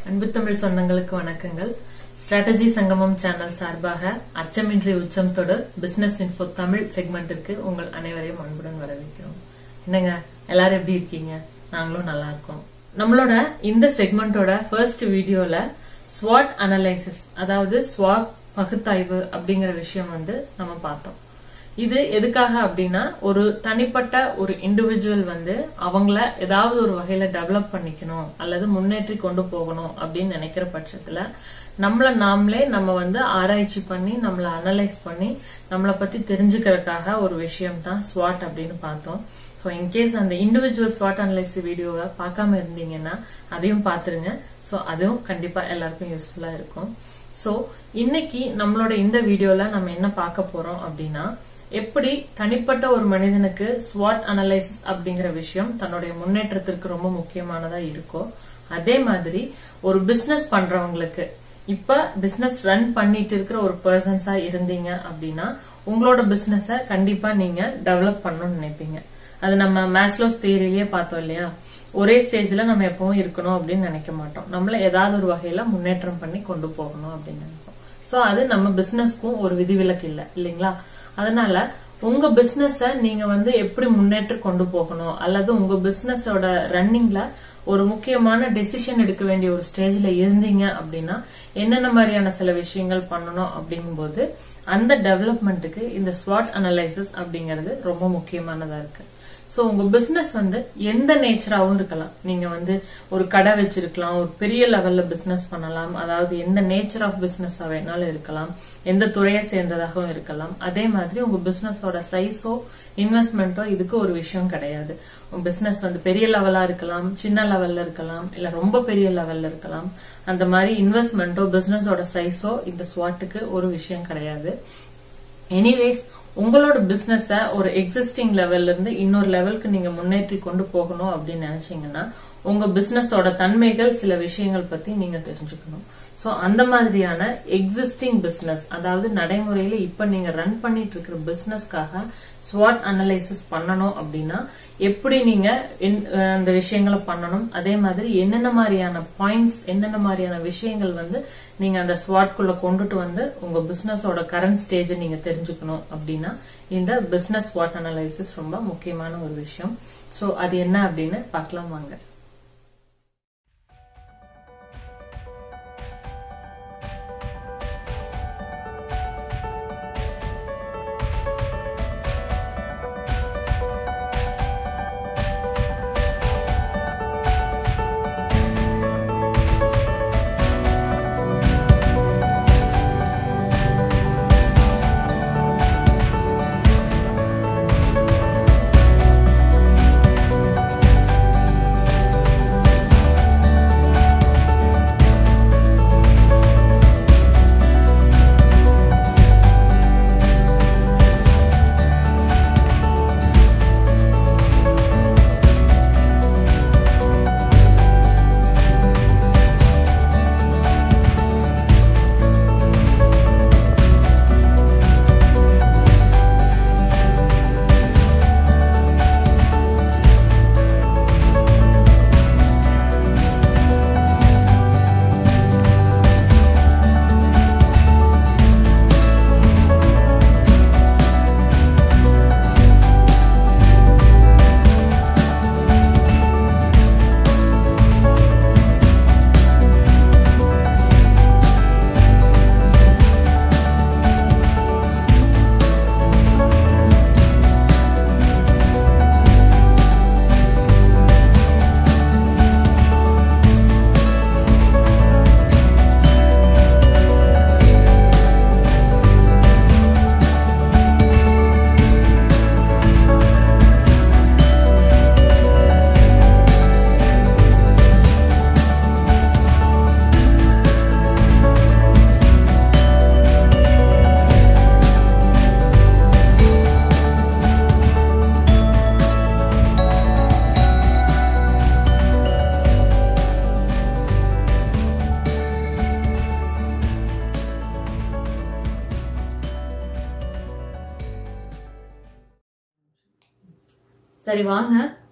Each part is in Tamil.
அன்பு தமிழ் சொந்தங்களுக்கு வணக்கங்கள் ஸ்ட்ராட்டஜி சங்கமம் சேனல் சார்பாக அச்சமின்றி உச்சம் தொடு பிசினஸ் இன்ஃபோ தமிழ் செக்மெண்ட்டிற்கு உங்கள் அனைவரையும் அன்புடன் வரவேற்கிறோம் என்னங்க எல்லாரும் எப்படி இருக்கீங்க நாங்களும் நல்லா இருக்கோம் நம்மளோட இந்த செக்மெண்டோட ஃபர்ஸ்ட் வீடியோல ஸ்வாட் அனலைசிஸ் அதாவது ஸ்வாட் பகுத்தாய்வு அப்படிங்கிற விஷயம் வந்து நம்ம பார்த்தோம் இது எதுக்காக அப்படின்னா ஒரு தனிப்பட்ட ஒரு இண்டிவிஜுவல் வந்து அவங்கள ஏதாவது ஒரு வகையில டெவலப் பண்ணிக்கணும் அல்லது முன்னேற்றி கொண்டு போகணும் அப்படின்னு நினைக்கிற பட்சத்துல நம்மள நாமளே நம்ம வந்து ஆராய்ச்சி பண்ணி நம்மள அனலைஸ் பண்ணி நம்மளை பத்தி தெரிஞ்சுக்கிறதுக்காக ஒரு விஷயம் தான் ஸ்வாட் அப்படின்னு பார்த்தோம் ஸோ இன்கேஸ் அந்த இண்டிவிஜுவல் ஸ்வாட் அனலைஸ் வீடியோவை பார்க்காம இருந்தீங்கன்னா அதையும் பார்த்துருங்க ஸோ அதுவும் கண்டிப்பா எல்லாருக்கும் யூஸ்ஃபுல்லா இருக்கும் ஸோ இன்னைக்கு நம்மளோட இந்த வீடியோல நம்ம என்ன பார்க்க போறோம் அப்படின்னா எப்படி தனிப்பட்ட ஒரு மனிதனுக்கு ஸ்வாட் அனலைசிஸ் அப்படிங்கிற விஷயம் தன்னுடைய முன்னேற்றத்திற்கு ரொம்ப முக்கியமானதா இருக்கோ அதே மாதிரி ஒரு பிசினஸ் பண்றவங்களுக்கு இப்ப பிசினஸ் ரன் பண்ணிட்டு இருக்கிற ஒரு பர்சன்ஸா இருந்தீங்க அப்படின்னா உங்களோட பிசினஸ கண்டிப்பா நீங்க டெவலப் பண்ணணும்னு நினைப்பீங்க அது நம்ம மேஸ்லோஸ் தியரிலேயே பார்த்தோம் இல்லையா ஒரே ஸ்டேஜ்ல நம்ம எப்பவும் இருக்கணும் அப்படின்னு நினைக்க மாட்டோம் நம்மள ஏதாவது ஒரு வகையில முன்னேற்றம் பண்ணி கொண்டு போகணும் அப்படின்னு நினைப்போம் சோ அது நம்ம பிசினஸ்க்கும் ஒரு விதிவிலக்கு இல்லை இல்லைங்களா அதனால உங்க பிசினஸ நீங்க வந்து எப்படி முன்னேற்றி கொண்டு போகணும் அல்லது உங்க பிசினஸோட ரன்னிங்ல ஒரு முக்கியமான டெசிஷன் எடுக்க வேண்டிய ஒரு ஸ்டேஜ்ல இருந்தீங்க அப்படின்னா என்னென்ன மாதிரியான சில விஷயங்கள் பண்ணணும் அப்படிங்கும்போது அந்த டெவலப்மெண்ட்டுக்கு இந்த ஸ்வாட் அனலைசிஸ் அப்படிங்கிறது ரொம்ப முக்கியமானதா இருக்கு சோ உங்க பிசினஸ் வந்து எந்த நேச்சராகவும் இருக்கலாம் நீங்க வந்து ஒரு கடை வச்சிருக்கலாம் ஒரு பெரிய லெவல்ல பிசினஸ் பண்ணலாம் அதாவது எந்த நேச்சர் ஆஃப் பிசினஸ் வேணாலும் இருக்கலாம் எந்த துறையை சேர்ந்ததாகவும் இருக்கலாம் அதே மாதிரி உங்க பிசினஸோட சைஸோ இன்வெஸ்ட்மெண்ட்டோ இதுக்கு ஒரு விஷயம் கிடையாது உங்க பிசினஸ் வந்து பெரிய லெவலா இருக்கலாம் சின்ன லெவல்ல இருக்கலாம் இல்ல ரொம்ப பெரிய லெவல்ல இருக்கலாம் அந்த மாதிரி இன்வெஸ்ட்மெண்ட்டோ பிசினஸோட சைஸோ இந்த ஸ்வாட்டுக்கு ஒரு விஷயம் கிடையாது எனிவேஸ் உங்களோட பிசினஸ ஒரு எக்ஸிஸ்டிங் லெவல்ல இருந்து இன்னொரு லெவலுக்கு நீங்க முன்னேற்றி கொண்டு போகணும் அப்படின்னு நினைச்சீங்கன்னா உங்க பிசினஸோட தன்மைகள் சில விஷயங்கள் பத்தி நீங்க தெரிஞ்சுக்கணும் சோ அந்த மாதிரியான எக்ஸிஸ்டிங் பிசினஸ் அதாவது நடைமுறையில இப்ப நீங்க ரன் பண்ணிட்டு இருக்கிற பிசினஸ்க்காக ஸ்வாட் அனலைசிஸ் பண்ணணும் அப்படின்னா எப்படி நீங்க அந்த விஷயங்களை பண்ணணும் அதே மாதிரி என்னென்ன மாதிரியான பாயிண்ட்ஸ் என்னென்ன மாதிரியான விஷயங்கள் வந்து நீங்க அந்த ஸ்வாட்குள்ள கொண்டுட்டு வந்து உங்க பிசினஸோட கரண்ட் ஸ்டேஜ் நீங்க தெரிஞ்சுக்கணும் அப்படின்னா இந்த பிசினஸ் ஸ்வாட் அனலைசிஸ் ரொம்ப முக்கியமான ஒரு விஷயம் சோ அது என்ன அப்படின்னு பார்க்கலாம் வாங்க சரி வாங்க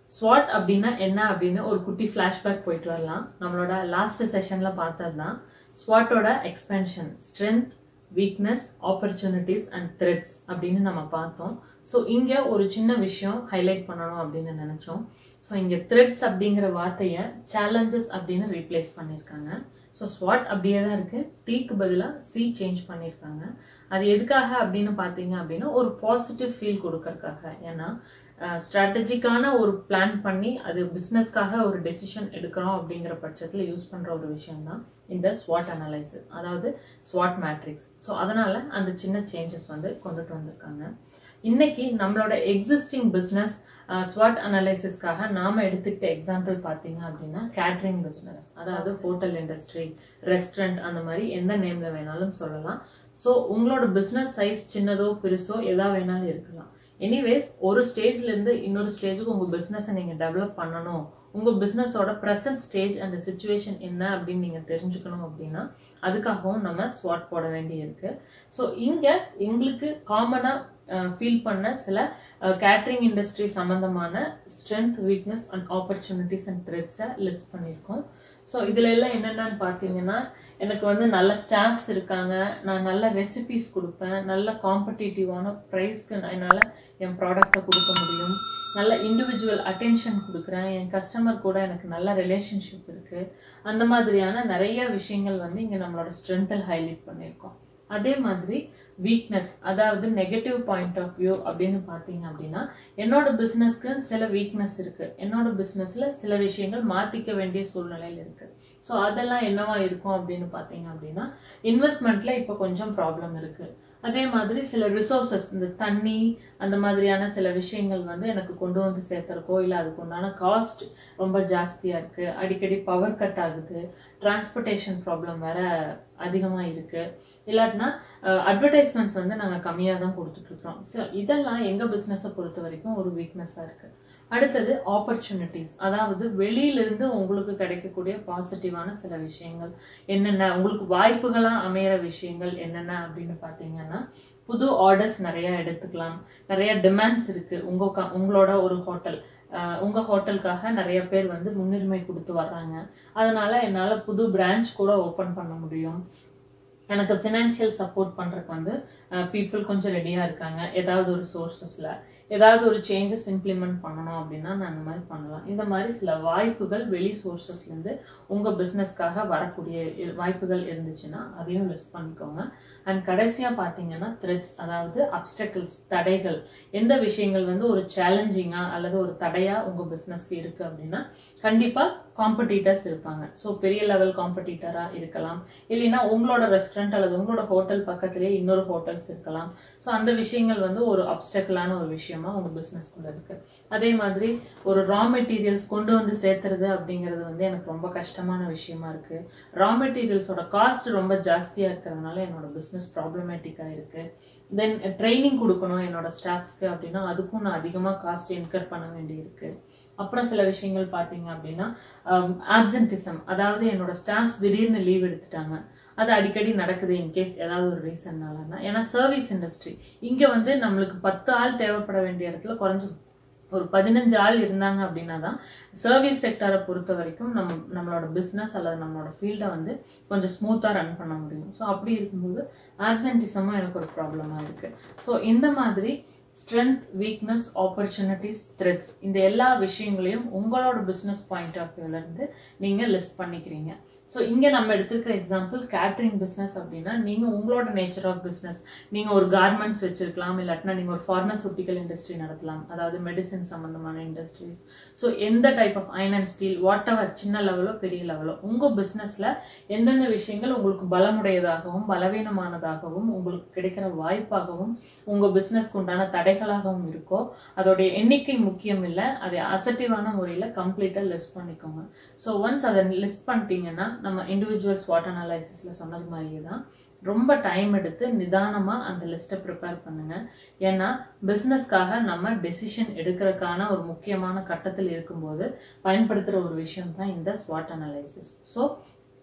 ஸ்வாட் அப்படின்னா என்ன அப்படின்னு ஒரு குட்டி ஃப்ளாஷ்பேக் போயிட்டு வரலாம் நம்மளோட லாஸ்ட் செஷன்ல பார்த்தது தான் ஸ்வாட்டோட expansion strength weakness opportunities and threats அப்படின்னு நம்ம பார்த்தோம் ஸோ இங்கே ஒரு சின்ன விஷயம் ஹைலைட் பண்ணணும் அப்படின்னு நினச்சோம் ஸோ இங்கே த்ரெட்ஸ் அப்படிங்கிற வார்த்தையை சேலஞ்சஸ் அப்படின்னு ரீப்ளேஸ் பண்ணியிருக்காங்க ஸோ ஸ்வாட் அப்படியே தான் இருக்கு டீக்கு பதிலாக சி சேஞ்ச் பண்ணியிருக்காங்க அது எதுக்காக அப்படின்னு பார்த்தீங்க அப்படின்னா ஒரு பாசிட்டிவ் ஃபீல் கொடுக்கறதுக்காக ஏன்னா ஸ்ட்ராட்டஜிக்கான ஒரு பிளான் பண்ணி அது பிஸ்னஸ்க்காக ஒரு டெசிஷன் எடுக்கிறோம் அப்படிங்கிற பட்சத்தில் யூஸ் பண்ணுற ஒரு விஷயம் தான் இந்த ஸ்வாட் அனலைசிஸ் அதாவது ஸ்வாட் மேட்ரிக்ஸ் ஸோ அதனால அந்த சின்ன சேஞ்சஸ் வந்து கொண்டுட்டு வந்திருக்காங்க இன்னைக்கு நம்மளோட எக்ஸிஸ்டிங் பிஸ்னஸ் ஸ்வாட் அனலைசிஸ்க்காக நாம எடுத்துக்கிட்ட எக்ஸாம்பிள் பார்த்தீங்க அப்படின்னா கேட்ரிங் பிஸ்னஸ் அதாவது ஹோட்டல் இண்டஸ்ட்ரி ரெஸ்டாரண்ட் அந்த மாதிரி எந்த நேம்ல வேணாலும் சொல்லலாம் ஸோ உங்களோட பிஸ்னஸ் சைஸ் சின்னதோ பெருசோ எதா வேணாலும் இருக்கலாம் எனிவேஸ் ஒரு ஸ்டேஜ்ல இருந்து இன்னொரு ஸ்டேஜுக்கு உங்க பிசினஸை நீங்க டெவலப் பண்ணணும் உங்க பிசினஸோட ப்ரெசன்ட் ஸ்டேஜ் அந்த சுச்சுவேஷன் என்ன அப்படின்னு நீங்க தெரிஞ்சுக்கணும் அப்படின்னா அதுக்காகவும் நம்ம ஸ்வாட் போட வேண்டி இருக்கு ஸோ இங்க எங்களுக்கு காமனா ஃபீல் பண்ண சில கேட்ரிங் இண்டஸ்ட்ரி சம்பந்தமான strength weakness and opportunities and த்ரெட்ஸை லிஸ்ட் பண்ணியிருக்கோம் ஸோ இதுல எல்லாம் என்னென்னு பார்த்தீங்கன்னா எனக்கு வந்து நல்ல ஸ்டாஃப்ஸ் இருக்காங்க நான் நல்ல ரெசிபிஸ் கொடுப்பேன் நல்ல காம்படிட்டிவான ப்ரைஸ்க்கு என்னால் என் ப்ராடக்டை கொடுக்க முடியும் நல்ல இண்டிவிஜுவல் அட்டென்ஷன் கொடுக்குறேன் என் கஸ்டமர் கூட எனக்கு நல்ல ரிலேஷன்ஷிப் இருக்குது அந்த மாதிரியான நிறைய விஷயங்கள் வந்து இங்கே நம்மளோட ஸ்ட்ரென்த்தில் ஹைலைட் பண்ணியிருக்கோம் அதே மாதிரி வீக்னஸ் அதாவது நெகட்டிவ் பாயிண்ட் ஆஃப் வியூ அப்படின்னு பார்த்தீங்க அப்படின்னா என்னோட பிஸ்னஸ்க்கு சில வீக்னஸ் இருக்கு என்னோட பிஸ்னஸ்ல சில விஷயங்கள் மாத்திக்க வேண்டிய சூழ்நிலையில் இருக்கு ஸோ அதெல்லாம் என்னவா இருக்கும் அப்படின்னு பார்த்தீங்க அப்படின்னா இன்வெஸ்ட்மெண்ட்ல இப்போ கொஞ்சம் ப்ராப்ளம் இருக்கு அதே மாதிரி சில ரிசோர்சஸ் இந்த தண்ணி அந்த மாதிரியான சில விஷயங்கள் வந்து எனக்கு கொண்டு வந்து சேர்த்துருக்கோ இல்லை அதுக்கு உண்டான காஸ்ட் ரொம்ப ஜாஸ்தியாக இருக்குது அடிக்கடி பவர் கட் ஆகுது டிரான்ஸ்போர்ட்டேஷன் ப்ராப்ளம் வேற அதிகமாக இருக்குது இல்லாட்டினா அட்வர்டைஸ்மெண்ட்ஸ் வந்து நாங்கள் கம்மியாக தான் கொடுத்துட்ருக்குறோம் ஸோ இதெல்லாம் எங்கள் பிஸ்னஸை பொறுத்த வரைக்கும் ஒரு வீக்னஸாக இருக்குது அடுத்தது ஆப்பர்ச்சுனிட்டிஸ் அதாவது வெளியிலிருந்து உங்களுக்கு கிடைக்கக்கூடிய பாசிட்டிவான சில விஷயங்கள் என்னென்ன உங்களுக்கு வாய்ப்புகளாக அமையிற விஷயங்கள் என்னென்ன அப்படின்னு பார்த்தீங்கன்னா புது ஆர்டர்ஸ் நிறைய எடுத்துக்கலாம் நிறைய டிமாண்ட்ஸ் இருக்கு உங்க க- உங்களோட ஒரு ஹோட்டல் உங்க ஹோட்டலுக்காக நிறைய பேர் வந்து முன்னுரிமை கொடுத்து வர்றாங்க அதனால என்னால புது பிரான்ச் கூட ஓபன் பண்ண முடியும் எனக்கு ஃபினான்ஷியல் சப்போர்ட் பண்றதுக்கு வந்து பீப்புள் கொஞ்சம் ரெடியா இருக்காங்க ஏதாவது ஒரு சோர்சஸ்ல ஏதாவது ஒரு சேஞ்சஸ் இம்ப்ளிமெண்ட் பண்ணணும் அப்படின்னா நான் அந்த மாதிரி பண்ணலாம் இந்த மாதிரி சில வாய்ப்புகள் வெளி சோர்சஸ்ல இருந்து உங்க பிசினஸ்க்காக வரக்கூடிய இ- வாய்ப்புகள் இருந்துச்சுன்னா அதையும் லிஸ்ட் பண்ணிக்கோங்க அண்ட் கடைசியா பாத்தீங்கன்னா த்ரெட்ஸ் அதாவது அப்டக்கிள்ஸ் தடைகள் எந்த விஷயங்கள் வந்து ஒரு சேலஞ்சிங்கா அல்லது ஒரு தடையா உங்க பிசினஸ்க்கு இருக்கு அப்படின்னா கண்டிப்பா காம்படிட்டர்ஸ் இருப்பாங்க ஸோ பெரிய லெவல் காம்படிட்டரா இருக்கலாம் இல்லைன்னா உங்களோட ரெஸ்டாரண்ட் அல்லது உங்களோட ஹோட்டல் பக்கத்திலேயே இன்னொரு ஹோட்டல்ஸ் இருக்கலாம் ஸோ அந்த விஷயங்கள் வந்து ஒரு அப்டக்கலான ஒரு விஷயமா உங்க பிசினஸ்க்குள்ள இருக்கு அதே மாதிரி ஒரு ரா மெட்டீரியல்ஸ் கொண்டு வந்து சேர்த்துறது அப்படிங்கிறது வந்து எனக்கு ரொம்ப கஷ்டமான விஷயமா இருக்கு ரா மெட்டீரியல்ஸோட காஸ்ட் ரொம்ப ஜாஸ்தியா இருக்கிறதுனால என்னோட பிசினஸ் ப்ராப்ளமேட்டிக்கா இருக்கு தென் ட்ரைனிங் கொடுக்கணும் என்னோட ஸ்டாஃப்ஸ்க்கு அப்படின்னா அதுக்கும் நான் அதிகமாக காஸ்ட் இன்கர் பண்ண வேண்டியிருக்கு அப்புறம் சில விஷயங்கள் பார்த்தீங்க அப்படின்னா ஆப்சன்டிசம் அதாவது என்னோட ஸ்டாஃப்ஸ் திடீர்னு லீவ் எடுத்துட்டாங்க அது அடிக்கடி நடக்குது இன்கேஸ் ஏதாவது ஒரு ரீசன்னாலன்னா ஏன்னா சர்வீஸ் இண்டஸ்ட்ரி இங்கே வந்து நம்மளுக்கு பத்து ஆள் தேவைப்பட வேண்டிய இடத்துல குறைஞ்சு ஒரு பதினஞ்சு ஆள் இருந்தாங்க அப்படின்னா தான் சர்வீஸ் செக்டரை பொறுத்த வரைக்கும் நம்ம நம்மளோட பிஸ்னஸ் அல்லது நம்மளோட ஃபீல்டை வந்து கொஞ்சம் ஸ்மூத்தாக ரன் பண்ண முடியும் ஸோ அப்படி இருக்கும்போது ஆப்சன்டிசமும் எனக்கு ஒரு ப்ராப்ளமாக இருக்கு ஸோ இந்த மாதிரி ஸ்ட்ரென்த் வீக்னஸ் ஆப்பர்ச்சுனிட்டிஸ் த்ரெட்ஸ் இந்த எல்லா விஷயங்களையும் உங்களோட பிஸ்னஸ் பாயிண்ட் ஆஃப் வியூலேருந்து நீங்கள் லிஸ்ட் பண்ணிக்கிறீங்க ஸோ இங்கே நம்ம எடுத்துக்கிற எக்ஸாம்பிள் கேட்ரிங் பிஸ்னஸ் அப்படின்னா நீங்கள் உங்களோட நேச்சர் ஆஃப் பிஸ்னஸ் நீங்கள் ஒரு கார்மெண்ட்ஸ் வச்சிருக்கலாம் இல்லாட்டினா நீங்கள் ஒரு ஃபார்மசூட்டிக்கல் இண்டஸ்ட்ரி நடத்தலாம் அதாவது மெடிசின் சம்மந்தமான இண்டஸ்ட்ரீஸ் ஸோ எந்த type of iron and steel whatever சின்ன லெவலோ பெரிய லெவலோ உங்கள் பிஸ்னஸில் எந்தெந்த விஷயங்கள் உங்களுக்கு பலமுடையதாகவும் பலவீனமானதாகவும் உங்களுக்கு கிடைக்கிற வாய்ப்பாகவும் உங்கள் பிஸ்னஸ்க்கு உண்டான தடைகளாகவும் இருக்கோ அதோடைய எண்ணிக்கை முக்கியம் இல்லை அதை அசட்டிவான முறையில் கம்ப்ளீட்டாக லிஸ்ட் பண்ணிக்கோங்க ஸோ ஒன்ஸ் அதை லிஸ்ட் பண்ணிட்டீங்கன்னா நம்ம இண்டிவிஜுவல் ஸ்வாட் அனாலிசிஸில் சொன்னது மாதிரியே தான் ரொம்ப டைம் எடுத்து நிதானமாக அந்த லிஸ்ட்டை ப்ரிப்பேர் பண்ணுங்க ஏன்னா பிஸ்னஸ்க்காக நம்ம டெசிஷன் எடுக்கிறதுக்கான ஒரு முக்கியமான கட்டத்தில் இருக்கும்போது பயன்படுத்துகிற ஒரு விஷயம் தான் இந்த ஸ்வாட் அனலைசிஸ் ஸோ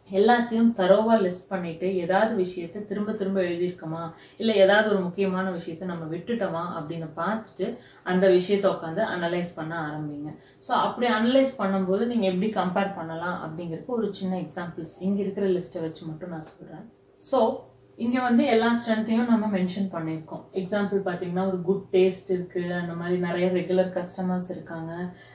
எல்லாத்தையும் தரோவா லிஸ்ட் பண்ணிட்டு ஏதாவது விஷயத்தை திரும்ப திரும்ப எழுதியிருக்கோமா இல்லை ஏதாவது ஒரு முக்கியமான விஷயத்த நம்ம விட்டுட்டோமா அப்படின்னு பார்த்துட்டு அந்த விஷயத்த உட்காந்து அனலைஸ் பண்ண ஆரம்பிங்க ஸோ அப்படி அனலைஸ் பண்ணும்போது நீங்கள் எப்படி கம்பேர் பண்ணலாம் அப்படிங்கிறதுக்கு ஒரு சின்ன எக்ஸாம்பிள்ஸ் இங்கே இருக்கிற லிஸ்ட்டை வச்சு மட்டும் நான் சொல்கிறேன் ஸோ இங்கே வந்து எல்லா ஸ்ட்ரென்த்தையும் நம்ம மென்ஷன் பண்ணியிருக்கோம் எக்ஸாம்பிள் பார்த்தீங்கன்னா ஒரு குட் டேஸ்ட் இருக்குது அந்த மாதிரி நிறைய ரெகுலர் கஸ்டமர்ஸ் இருக்காங்க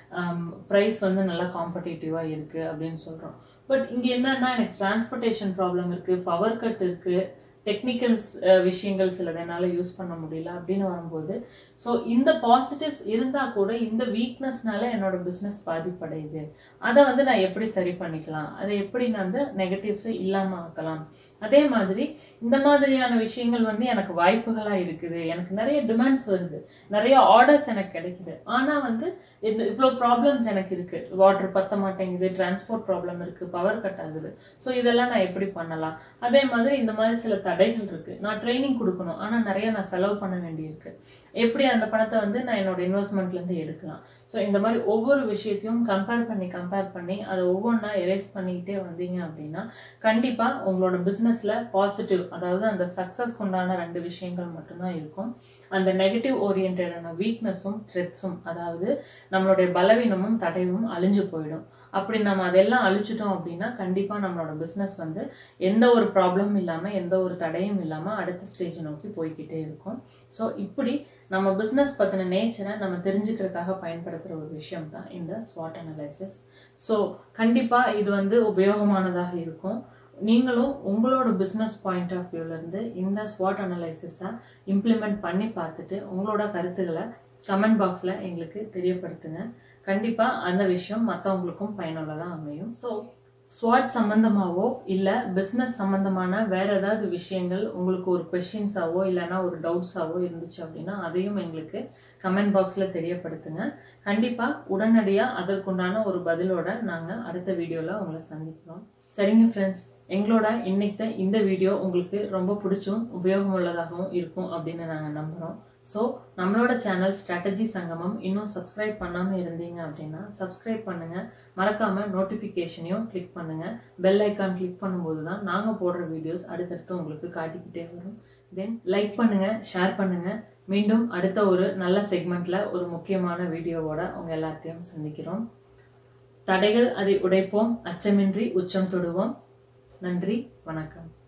ப்ரைஸ் வந்து நல்லா காம்படேட்டிவாக இருக்குது அப்படின்னு சொல்கிறோம் பட் இங்கே என்னன்னா எனக்கு டிரான்ஸ்போர்ட்டேஷன் ப்ராப்ளம் இருக்குது பவர் கட் இருக்குது டெக்னிக்கல்ஸ் விஷயங்கள் சிலது என்னால் யூஸ் பண்ண முடியல அப்படின்னு வரும்போது ஸோ இந்த பாசிட்டிவ்ஸ் இருந்தால் கூட இந்த வீக்னஸ்னால என்னோட பிஸ்னஸ் பாதிப்படையுது அதை வந்து நான் எப்படி சரி பண்ணிக்கலாம் அதை எப்படி நான் வந்து நெகட்டிவ்ஸை இல்லாமல் ஆக்கலாம் அதே மாதிரி இந்த மாதிரியான விஷயங்கள் வந்து எனக்கு வாய்ப்புகளாக இருக்குது எனக்கு நிறைய டிமாண்ட்ஸ் வருது நிறைய ஆர்டர்ஸ் எனக்கு கிடைக்குது ஆனால் வந்து இந்த இவ்வளோ ப்ராப்ளம்ஸ் எனக்கு இருக்கு வாட்டர் பத்த மாட்டேங்குது டிரான்ஸ்போர்ட் ப்ராப்ளம் இருக்கு பவர் கட் ஆகுது ஸோ இதெல்லாம் நான் எப்படி பண்ணலாம் அதே மாதிரி இந்த மாதிரி சில தடைகள் இருக்கு நான் ட்ரைனிங் கொடுக்கணும் ஆனால் நிறைய நான் செலவு பண்ண வேண்டியிருக்கு எப்படி அந்த பணத்தை வந்து நான் என்னோட இன்வெஸ்ட்மெண்ட்லேருந்து எடுக்கலாம் ஸோ இந்த மாதிரி ஒவ்வொரு விஷயத்தையும் கம்பேர் பண்ணி கம்பேர் பண்ணி அதை ஒவ்வொன்றா எரேஸ் பண்ணிக்கிட்டே வந்தீங்க அப்படின்னா கண்டிப்பாக உங்களோட பிஸ்னஸில் பாசிட்டிவ் அதாவது அந்த சக்ஸஸ்க்கு உண்டான ரெண்டு விஷயங்கள் மட்டும்தான் இருக்கும் அந்த நெகட்டிவ் ஓரியன்டான வீக்னஸும் த்ரெட்ஸும் அதாவது நம்மளுடைய பலவீனமும் தடையும் அழிஞ்சு போயிடும் அப்படி நம்ம அதெல்லாம் அழிச்சிட்டோம் அப்படின்னா கண்டிப்பாக நம்மளோட பிஸ்னஸ் வந்து எந்த ஒரு ப்ராப்ளமும் இல்லாமல் எந்த ஒரு தடையும் இல்லாமல் அடுத்த ஸ்டேஜ் நோக்கி போய்கிட்டே இருக்கும் ஸோ இப்படி நம்ம பிஸ்னஸ் பற்றின நேச்சரை நம்ம தெரிஞ்சுக்கிறதுக்காக பயன்படுத்துகிற ஒரு விஷயம் தான் இந்த ஸ்வாட் அனலைசிஸ் ஸோ கண்டிப்பாக இது வந்து உபயோகமானதாக இருக்கும் நீங்களும் உங்களோட பிஸ்னஸ் பாயிண்ட் ஆஃப் வியூலேருந்து இந்த ஸ்வாட் அனலைசிஸை இம்ப்ளிமெண்ட் பண்ணி பார்த்துட்டு உங்களோட கருத்துக்களை கமெண்ட் பாக்ஸில் எங்களுக்கு தெரியப்படுத்துங்க கண்டிப்பாக அந்த விஷயம் மற்றவங்களுக்கும் பயனுள்ளதாக அமையும் ஸோ ஸ்வாட் சம்மந்தமாவோ இல்லை பிஸ்னஸ் சம்மந்தமான வேற ஏதாவது விஷயங்கள் உங்களுக்கு ஒரு கொஷின்ஸாவோ இல்லைன்னா ஒரு டவுட்ஸாவோ இருந்துச்சு அப்படின்னா அதையும் எங்களுக்கு கமெண்ட் பாக்ஸில் தெரியப்படுத்துங்க கண்டிப்பாக உடனடியாக அதற்குண்டான ஒரு பதிலோட நாங்கள் அடுத்த வீடியோவில் உங்களை சந்திக்கிறோம் சரிங்க ஃப்ரெண்ட்ஸ் எங்களோட இன்னைக்கு இந்த வீடியோ உங்களுக்கு ரொம்ப பிடிச்சும் உபயோகமுள்ளதாகவும் இருக்கும் அப்படின்னு நாங்கள் நம்புகிறோம் ஸோ நம்மளோட சேனல் ஸ்ட்ராட்டஜி சங்கமம் இன்னும் சப்ஸ்கிரைப் பண்ணாமல் இருந்தீங்க அப்படின்னா சப்ஸ்கிரைப் பண்ணுங்கள் மறக்காமல் நோட்டிஃபிகேஷனையும் கிளிக் பண்ணுங்கள் பெல் ஐக்கான் கிளிக் பண்ணும்போது தான் நாங்கள் போடுற வீடியோஸ் அடுத்தடுத்து உங்களுக்கு காட்டிக்கிட்டே வரும் தென் லைக் பண்ணுங்கள் ஷேர் பண்ணுங்கள் மீண்டும் அடுத்த ஒரு நல்ல செக்மெண்ட்டில் ஒரு முக்கியமான வீடியோவோட உங்கள் எல்லாத்தையும் சந்திக்கிறோம் தடைகள் அதை உடைப்போம் அச்சமின்றி உச்சம் தொடுவோம் நன்றி வணக்கம்